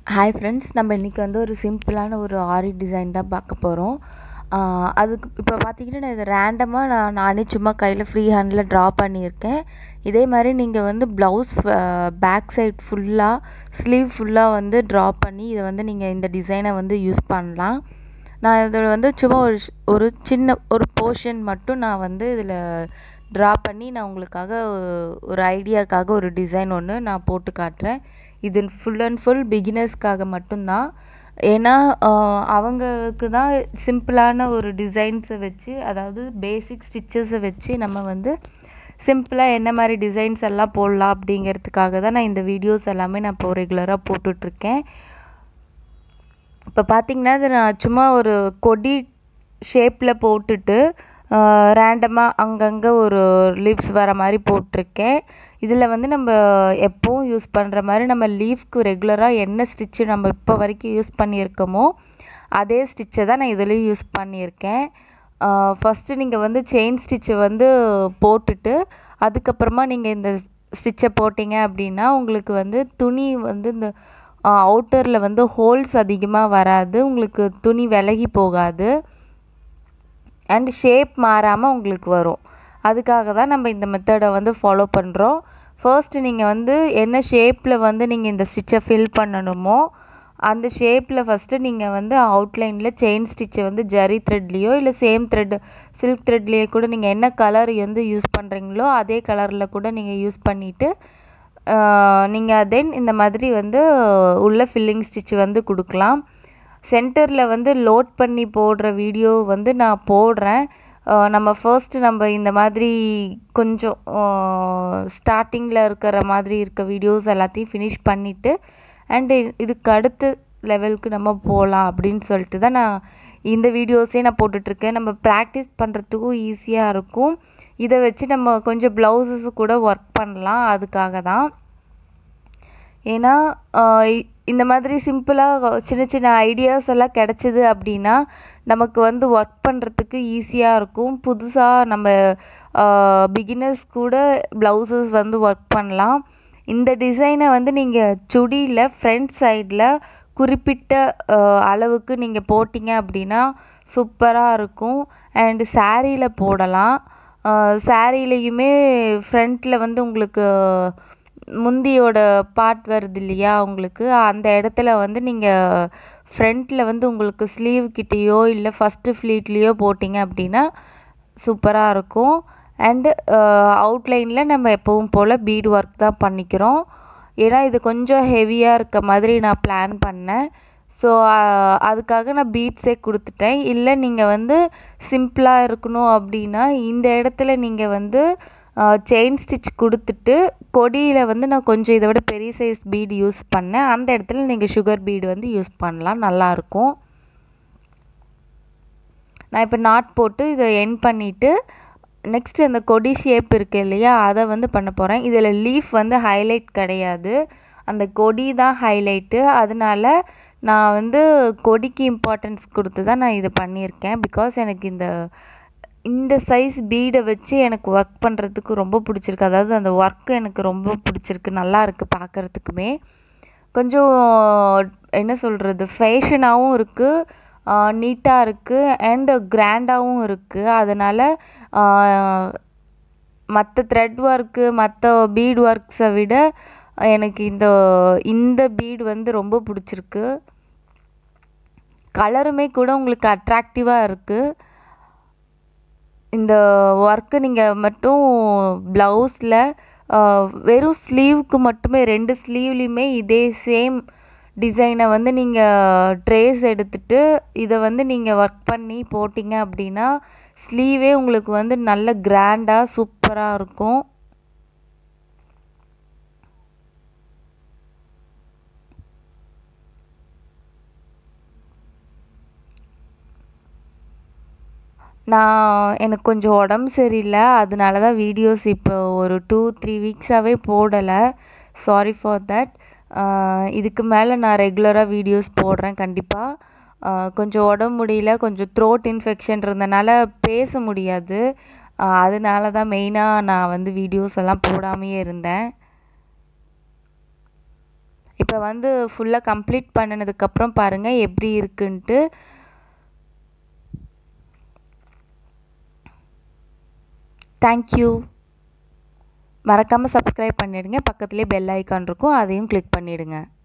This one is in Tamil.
ஹாய் ஃப்ரெண்ட்ஸ் நம்ம இன்றைக்கி வந்து ஒரு சிம்பிளான ஒரு ஆரி டிசைன் தான் பார்க்க போகிறோம் அதுக்கு இப்போ பார்த்தீங்கன்னா நான் இதை ரேண்டமாக நான் நானே சும்மா கையில் ஃப்ரீ ஹேண்டில் ட்ரா பண்ணியிருக்கேன் இதே மாதிரி நீங்கள் வந்து ப்ளவுஸ் பேக் சைட் ஃபுல்லாக ஸ்லீவ் ஃபுல்லாக வந்து ட்ரா பண்ணி இதை வந்து நீங்கள் இந்த டிசைனை வந்து யூஸ் பண்ணலாம் நான் இதில் வந்து சும்மா ஒரு ஒரு சின்ன ஒரு போர்ஷன் மட்டும் நான் வந்து இதில் ட்ரா பண்ணி நான் உங்களுக்காக ஒரு ஐடியாக்காக ஒரு டிசைன் ஒன்று நான் போட்டு காட்டுறேன் இது ஃபுல் அண்ட் ஃபுல் பிகினர்ஸ்க்காக மட்டும்தான் ஏன்னா அவங்களுக்கு தான் சிம்பிளான ஒரு டிசைன்ஸை வச்சு அதாவது பேசிக் ஸ்டிச்சஸை வச்சு நம்ம வந்து சிம்பிளாக என்ன மாதிரி டிசைன்ஸ் எல்லாம் போடலாம் அப்படிங்கிறதுக்காக தான் நான் இந்த வீடியோஸ் எல்லாமே நான் இப்போ ரெகுலராக போட்டுட்ருக்கேன் இப்போ பார்த்திங்கன்னா இது நான் சும்மா ஒரு கொடி ஷேப்பில் போட்டுட்டு ரேண்டமாக அங்கங்கே ஒரு லீவ்ஸ் வர மாதிரி போட்டிருக்கேன் இதில் வந்து நம்ம எப்போவும் யூஸ் பண்ணுற மாதிரி நம்ம லீஃப்க்கு ரெகுலராக என்ன ஸ்டிச்சு நம்ம இப்போ வரைக்கும் யூஸ் பண்ணியிருக்கோமோ அதே ஸ்டிச்சை தான் நான் இதுலேயும் யூஸ் பண்ணியிருக்கேன் ஃபஸ்ட்டு நீங்கள் வந்து செயின் ஸ்டிச்சை வந்து போட்டுட்டு அதுக்கப்புறமா நீங்கள் இந்த ஸ்டிச்சை போட்டிங்க அப்படின்னா உங்களுக்கு வந்து துணி வந்து இந்த அவுட்டரில் வந்து ஹோல்ஸ் அதிகமாக வராது உங்களுக்கு துணி விலகி போகாது அண்ட் ஷேப் மாறாமல் உங்களுக்கு வரும் அதுக்காக தான் நம்ம இந்த மெத்தடை வந்து ஃபாலோ பண்ணுறோம் ஃபர்ஸ்ட்டு நீங்கள் வந்து என்ன ஷேப்பில் வந்து நீங்கள் இந்த ஸ்டிச்சை ஃபில் பண்ணணுமோ அந்த ஷேப்பில் ஃபஸ்ட்டு நீங்கள் வந்து அவுட்லைனில் செயின் ஸ்டிச்சை வந்து ஜரி த்ரெட்லேயோ இல்லை சேம் த்ரெட் சில்க் த்ரெட்லேயோ கூட நீங்கள் என்ன கலர் வந்து யூஸ் பண்ணுறீங்களோ அதே கலரில் கூட நீங்கள் யூஸ் பண்ணிவிட்டு நீங்கள் தென் இந்த மாதிரி வந்து உள்ள ஃபில்லிங் ஸ்டிச் வந்து கொடுக்கலாம் சென்டரில் வந்து லோட் பண்ணி போடுற வீடியோ வந்து நான் போடுறேன் நம்ம ஃபர்ஸ்ட்டு நம்ம இந்த மாதிரி கொஞ்சம் ஸ்டார்டிங்கில் இருக்கிற மாதிரி இருக்க வீடியோஸ் எல்லாத்தையும் ஃபினிஷ் பண்ணிவிட்டு அண்டு இதுக்கு அடுத்த லெவலுக்கு நம்ம போகலாம் அப்படின்னு சொல்லிட்டு தான் நான் இந்த வீடியோஸே நான் போட்டுட்ருக்கேன் நம்ம ப்ராக்டிஸ் பண்ணுறதுக்கும் ஈஸியாக இருக்கும் இதை வச்சு நம்ம கொஞ்சம் ப்ளவுஸஸ் கூட ஒர்க் பண்ணலாம் அதுக்காக தான் ஏன்னா இந்த மாதிரி சிம்பிளாக சின்ன சின்ன ஐடியாஸ் எல்லாம் கிடச்சிது அப்படின்னா நமக்கு வந்து ஒர்க் பண்ணுறதுக்கு ஈஸியாக இருக்கும் புதுசாக நம்ம பிகினர்ஸ் கூட ப்ளவுசஸ் வந்து ஒர்க் பண்ணலாம் இந்த டிசைனை வந்து நீங்கள் சுடியில் ஃப்ரண்ட் சைடில் குறிப்பிட்ட அளவுக்கு நீங்கள் போட்டிங்க அப்படின்னா சூப்பராக இருக்கும் அண்டு சாரியில் போடலாம் சாரிலையுமே ஃப்ரண்ட்டில் வந்து உங்களுக்கு முந்தியோட பார்ட் வருது இல்லையா உங்களுக்கு அந்த இடத்துல வந்து நீங்கள் ஃப்ரண்ட்டில் வந்து உங்களுக்கு ஸ்லீவ் கிட்டேயோ இல்லை ஃபஸ்ட்டு ஃப்ளீட்லேயோ போட்டிங்க அப்படின்னா சூப்பராக இருக்கும் அண்டு அவுட்லைனில் நம்ம எப்பவும் போல் பீட் ஒர்க் தான் பண்ணிக்கிறோம் ஏன்னா இது கொஞ்சம் ஹெவியாக இருக்க மாதிரி நான் பிளான் பண்ணேன் ஸோ அதுக்காக நான் பீட்ஸே கொடுத்துட்டேன் இல்லை நீங்கள் வந்து சிம்பிளாக இருக்கணும் அப்படின்னா இந்த இடத்துல நீங்கள் வந்து செயின் ஸ்டிச் கொடுத்துட்டு கொடியில் வந்து நான் கொஞ்சம் இதை விட பெரிய சைஸ் பீடு யூஸ் பண்ணேன் அந்த இடத்துல நீங்கள் சுகர் பீடு வந்து யூஸ் பண்ணலாம் நல்லாயிருக்கும் நான் இப்போ நாட் போட்டு இதை என் பண்ணிவிட்டு நெக்ஸ்ட்டு அந்த கொடி ஷேப் இருக்குது இல்லையா அதை வந்து பண்ண போகிறேன் இதில் லீஃப் வந்து ஹைலைட் கிடையாது அந்த கொடி தான் ஹைலைட்டு அதனால நான் வந்து கொடிக்கு இம்பார்ட்டன்ஸ் கொடுத்து தான் நான் இதை பண்ணியிருக்கேன் பிகாஸ் எனக்கு இந்த இந்த சைஸ் பீடை வச்சு எனக்கு ஒர்க் பண்ணுறதுக்கு ரொம்ப பிடிச்சிருக்கு அதாவது அந்த ஒர்க்கு எனக்கு ரொம்ப பிடிச்சிருக்கு நல்லா இருக்குது பார்க்குறதுக்குமே கொஞ்சம் என்ன சொல்கிறது ஃபேஷனாகவும் இருக்குது நீட்டாக இருக்குது அண்டு கிராண்டாகவும் இருக்குது அதனால் மற்ற த்ரெட் ஒர்க்கு மற்ற பீட் ஒர்க்ஸை விட எனக்கு இந்த இந்த பீடு வந்து ரொம்ப பிடிச்சிருக்கு கலருமே கூட உங்களுக்கு அட்ராக்டிவாக இருக்குது இந்த ஒர்க்கு நீங்கள் மட்டும் ப்ளவுஸில் வெறும் ஸ்லீவுக்கு மட்டுமே ரெண்டு ஸ்லீவ்லேயுமே இதே சேம் டிசைனை வந்து நீங்கள் ட்ரேஸ் எடுத்துட்டு இதை வந்து நீங்கள் ஒர்க் பண்ணி போட்டிங்க அப்படின்னா ஸ்லீவே உங்களுக்கு வந்து நல்ல கிராண்டாக சூப்பராக இருக்கும் நான் எனக்கு கொஞ்சம் உடம்பு சரியில்லை அதனால தான் வீடியோஸ் இப்போ ஒரு டூ த்ரீ வீக்ஸாகவே போடலை சாரி ஃபார் தட் இதுக்கு மேலே நான் ரெகுலராக வீடியோஸ் போடுறேன் கண்டிப்பாக கொஞ்சம் உடம்பு முடியல கொஞ்சம் த்ரோட் இன்ஃபெக்ஷன் இருந்தனால பேச முடியாது அதனால தான் மெயினாக நான் வந்து வீடியோஸ் எல்லாம் போடாமையே இருந்தேன் இப்போ வந்து ஃபுல்லாக கம்ப்ளீட் பண்ணினதுக்கப்புறம் பாருங்கள் எப்படி இருக்குன்ட்டு தேங்க்யூ மறக்காமல் சப்ஸ்கிரைப் பண்ணிடுங்க பக்கத்துலேயே பெல் ஐக்கான் இருக்கும் அதையும் கிளிக் பண்ணிவிடுங்க